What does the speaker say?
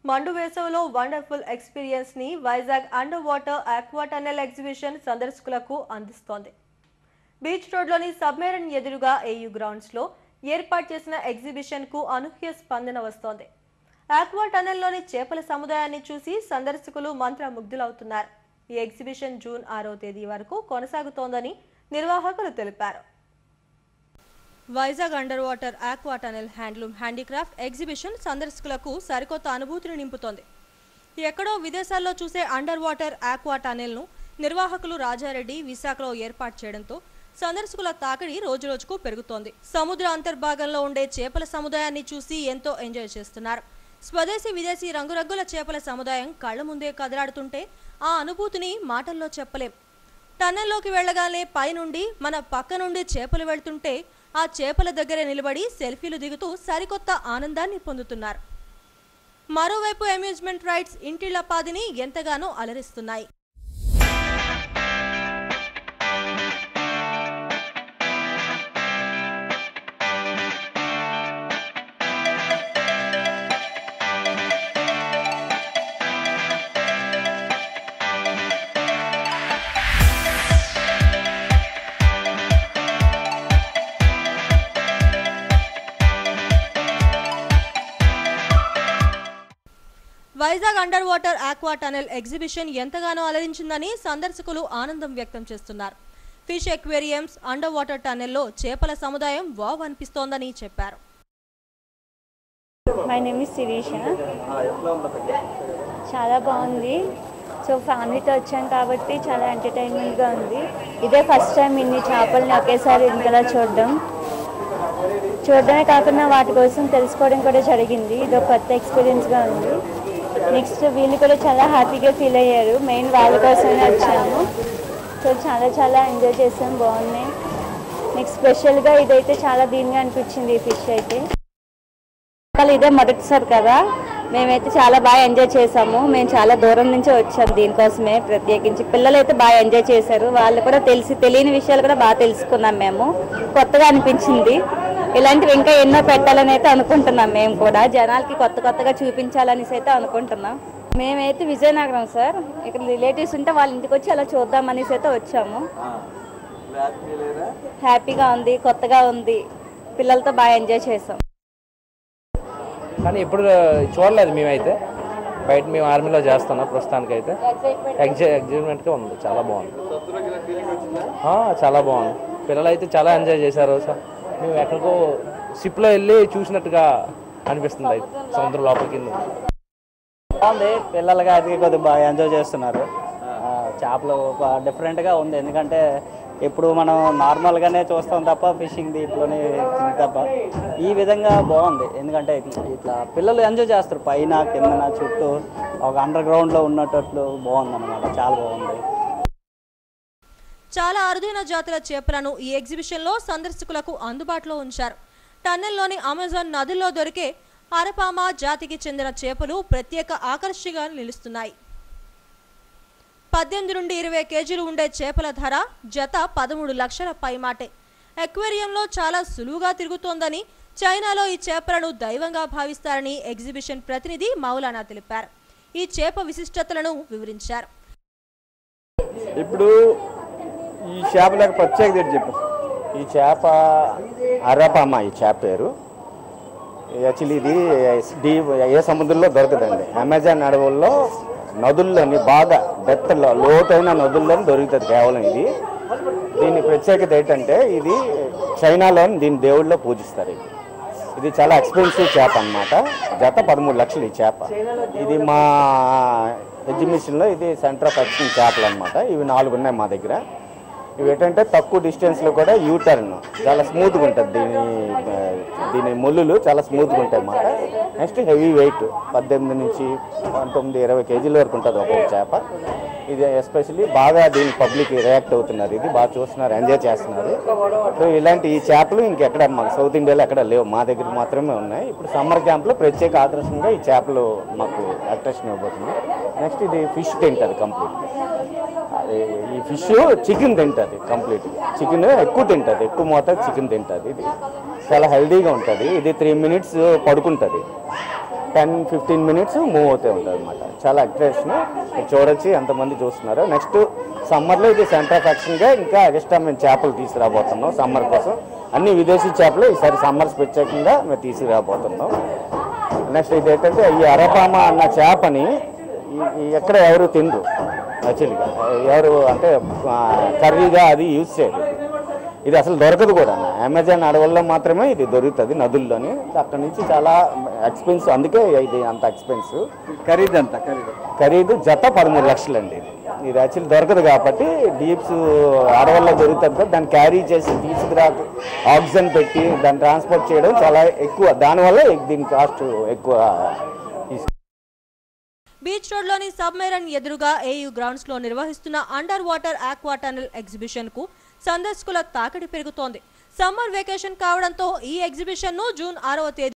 మండు వేసవిలో wonderful experience ని Vizag under water aqua tunnel exhibition సందర్శకులకు అందిస్తోంది బీచ్ రోడ్లోని సబ్మెరైన్ ఎదురుగా ఏయూ గ్రౌండ్స్ లో ఏర్పాటు చేసిన ఎగ్జిబిషన్ కు అనూహ్య స్పందన వస్తోంది ఆక్వా టన్నెల్లోని చేపల సముదాయాన్ని చూసి సందర్శకులు మంత్రముగ్ధులవుతున్నారు ఈ ఎగ్జిబిషన్ జూన్ ఆరో తేదీ వరకు కొనసాగుతోందని నిర్వాహకులు తెలిపారు Vizag under water aqua tunnel handloom handicraft exhibition సందర్శకులకు సరికొత్త అనుభూతిని నింపుతోంది ఎక్కడో విదేశాల్లో చూసే అండర్ వాటర్ ఆక్వా టనెల్ను నిర్వాహకులు రాజారెడ్డి విశాఖలో ఏర్పాటు చేయడంతో సందర్శకుల తాకిడి రోజురోజుకు పెరుగుతోంది సముద్ర అంతర్భాగంలో ఉండే చేపల సముదాయాన్ని చూసి ఎంతో ఎంజాయ్ చేస్తున్నారు స్వదేశీ విదేశీ రంగురంగుల చేపల సముదాయం కళ్ళ ముందే కదలాడుతుంటే ఆ అనుభూతిని మాటల్లో చెప్పలేం టన్నెల్లోకి వెళ్ళగానే పైనుండి మన పక్క నుండి చేపలు వెళ్తుంటే ఆ చేపల దగ్గర నిలబడి సెల్ఫీలు దిగుతూ సరికొత్త ఆనందాన్ని పొందుతున్నారు మరోవైపు అమ్యూజ్మెంట్ రైడ్స్ ఇంటిళ్లపాదిని ఎంతగానో అలరిస్తున్నాయి Vizag under water aqua tunnel exhibition ఎంతగానో అలరించిందని సందర్శకులు ఆనందం వ్యక్తం చేస్తున్నారు ఫిష్ ఎక్వేరియంస్ అండర్ వాటర్ టనెల్లో చేపల సముదాయం వావ్ అనిపిస్తోందని చెప్పారు మై నేమ్ ఇస్ శిరీష చాలా బాగుంది సో ఫ్యామిలీతో వచ్చాం కాబట్టి చాలా ఎంటర్టైన్మెంట్గా ఉంది ఇదే ఫస్ట్ టైం ఇన్ని చేపల్ని ఒకేసారి ఇంతలా చూడడం చూడడమే కాకుండా వాటి కోసం తెలుసుకోవడం కూడా జరిగింది ఇది ఒక కొత్త ఎక్స్పీరియన్స్గా ఉంది నెక్స్ట్ వీళ్ళు కూడా చాలా హ్యాపీగా ఫీల్ అయ్యారు మెయిన్ వాళ్ళ కోసమే వచ్చాము సో చాలా చాలా ఎంజాయ్ చేసాం బాగున్నాయి నెక్స్ట్ స్పెషల్గా ఇదైతే చాలా దీనిగా అనిపించింది ఈ ఫిష్ అయితే అసలు ఇదే మొదటిసారి కదా మేమైతే చాలా బాగా ఎంజాయ్ చేసాము మేము చాలా దూరం నుంచి వచ్చాం దీనికోసమే ప్రత్యేకించి పిల్లలు అయితే బాగా ఎంజాయ్ చేశారు వాళ్ళు కూడా తెలిసి తెలియని విషయాలు కూడా బాగా తెలుసుకున్నాం మేము కొత్తగా అనిపించింది ఇలాంటివి ఇంకా ఎన్నో పెట్టాలని అయితే అనుకుంటున్నాం మేము కూడా జనాలకి కొత్త కొత్తగా చూపించాలనేసి అయితే అనుకుంటున్నాం మేమైతే విజయనగరం సార్ ఇక్కడ రిలేటివ్స్ ఉంటే వాళ్ళ ఇంటికి వచ్చి అలా చూద్దామనేసి అయితే వచ్చాము హ్యాపీగా ఉంది కొత్తగా ఉంది పిల్లలతో బాగా ఎంజాయ్ చేసాం కానీ ఇప్పుడు చూడలేదు మేమైతే బయట మేము ఆర్మీలో చేస్తున్నాం ప్రస్తుతానికైతే ఎగ్జి ఎగ్జిబిట్గా ఉంది చాలా బాగుంది ఆ, చాలా బాగుంది పిల్లలు అయితే చాలా ఎంజాయ్ చేశారు స- మేము ఎక్కడికో షిప్లో వెళ్ళి చూసినట్టుగా అనిపిస్తుంది అయితే సముద్రం లోపలికి వెళ్ళి. బాగుంది పిల్లలుగా అది కొద్దిగా బాగా ఎంజాయ్ చేస్తున్నారు ఆ, చేపలు బా- డిఫరెంట్గా ఉంది ఎందుకంటే ఇప్పుడు మనం నార్మల్గానే చూస్తాం తప్ప ఫిషింగ్ దీంట్లోనే తప్ప ఈ విధంగా బాగుంది ఎందుకంటే ఇట్లా పిల్లలు ఎంజాయ్ చేస్తారు పైన కిందన చుట్టూ ఒక అండర్ గ్రౌండ్లో ఉన్నట్లు బాగుంది అనమాట చాలా బాగుంది చాలా అరుదైన జాతుల చేపలను ఈ ఎగ్జిబిషన్లో సందర్శకులకు అందుబాటులో ఉంచారు టన్నెల్లోని అమెజాన్ నదిలో దొరికే అరపామ జాతికి చెందిన చేపలు ప్రత్యేక ఆకర్షిగా నిలుస్తున్నాయి పద్దెనిమిది నుండి ఇరవై కేజీలు ఉండే చేపల ధర జత పదమూడు లక్షల పైమాటే ఎక్వేరియంలో చాలా సులువుగా తిరుగుతోందని చైనాలో ఈ చేపలను దైవంగా భావిస్తారని ఎగ్జిబిషన్ ప్రతినిధి మౌలానా తెలిపారు ఈ చేప విశిష్టతలను వివరించారు ఇప్పుడు ఈ చేపలకు ప్రత్యేకత ఏంటి చెప్పు ఈ చేప అరపామ ఈ చేప పేరు యాక్చువల్లీ ఇది డీ ఏ సముద్రంలో దొరకదండి అమెజాన్ అడవుల్లో నదుల్లోని బాగా డెత్ లోతైన నదుల్లోని దొరుకుతుంది కేవలం ఇది దీని ప్రత్యేకత ఏంటంటే ఇది చైనాలోని దీని దేవుళ్ళలో పూజిస్తారు ఇది ఇది చాలా ఎక్స్పెన్సివ్ చేప అన్నమాట జత పదమూడు లక్షలు ఈ చేప ఇది మా ఎగ్జిబిషన్లో ఇది సెంటర్ ఆఫ్ ఎక్స్చేంజ్ చేపలు అనమాట ఇవి నాలుగు ఉన్నాయి మా దగ్గర ఇవి ఏంటంటే తక్కువ డిస్టెన్స్లో కూడా యూ టర్న్ చాలా స్మూత్గా ఉంటుంది దీని ఆ, దీని ముళ్ళులు చాలా స్మూత్గా ఉంటాయి అన్నమాట నెక్స్ట్ హెవీ వెయిట్ పద్దెనిమిది నుంచి పంతొమ్మిది ఇరవై కేజీల వరకు ఉంటుంది ఒక్కొక్క చేప ఇది ఎస్పెషల్లీ బాగా దీని పబ్లిక్ రియాక్ట్ అవుతున్నారు ఇది బాగా చూస్తున్నారు ఎంజాయ్ చేస్తున్నారు సో ఇలాంటి ఈ చేపలు ఇంకెక్కడ మాకు సౌత్ ఇండియాలో ఎక్కడ లేవు మా దగ్గర మాత్రమే ఉన్నాయి ఇప్పుడు సమ్మర్ క్యాంప్లో ప్రత్యేక ఆకర్షణగా ఈ చేపలు మాకు అట్రాక్షన్ ఇవ్వబోతుంది నెక్స్ట్ ఇది ఫిష్ తింటుంది కంప్లీట్ అది ఈ ఫిష్ చికెన్ తింటుంది కంప్లీట్ చికెన్ ఎక్కువ తింటుంది ఎక్కువ మోతాదు చికెన్ తింటుంది ఇది చాలా హెల్దీగా ఉంటుంది ఇది త్రీ మినిట్స్ పడుకుంటుంది టెన్ ఫిఫ్టీన్ మినిట్స్ మూవ్ అవుతూ ఉంటుంది అనమాట చాలా అట్రాక్షన్ చూడొచ్చు ఎంతమంది చూస్తున్నారు నెక్స్ట్ సమ్మర్లో ఇది సెంటర్ ఆఫ్ యాక్షన్గా ఇంకా ఎక్స్ట్రా మేము చేపలు తీసుకురాబోతున్నాం సమ్మర్ కోసం అన్ని విదేశీ చేపలు ఈసారి సమ్మర్స్ ప్రత్యేకంగా మేము తీసుకురాబోతున్నాం నెక్స్ట్ ఇది ఏంటంటే ఈ అరపామ అన్న చేపని ఈ- ఈ ఎక్కడ ఎవరు తినరు యాక్చువల్గా ఎవరు అంటే ఆ, కర్రీగా అది యూజ్ చేయరు ఇది అసలు దొరకదు కూడా అమెజాన్ అడవుల్లో మాత్రమే ఇది దొరుకుతుంది నదుల్లోని అక్కడ నుంచి చాలా ఎక్స్పెన్స్ అందుకే ఇది అంత ఎక్స్పెన్స్ ఖరీదు ఎంత ఖరీదు ఖరీదు జత పదమూడు లక్షలు అండి ఇది యాక్చువల్లీ దొరకదు కాబట్టి డీప్స్ అడవుల్లో దొరుకుతుంది కదా, దాన్ని క్యారీ చేసి తీసుకురా ఆక్సిజన్ పెట్టి దాన్ని ట్రాన్స్పోర్ట్ చేయడం చాలా ఎక్కువ దానివల్ల దీని కాస్ట్ ఎక్కువ తీసుకు బీచ్ రోడ్లోని సబ్మెరైన్ ఎదురుగా ఏయూ గ్రౌండ్స్లో నిర్వహిస్తున్న అండర్ వాటర్ ఆక్వా టనల్ ఎగ్జిబిషన్కు సందర్శకుల తాకిడి పెరుగుతోంది సమ్మర్ వెకేషన్ కావడంతో ఈ ఎగ్జిబిషన్ను జూన్ ఆరవ తేదీ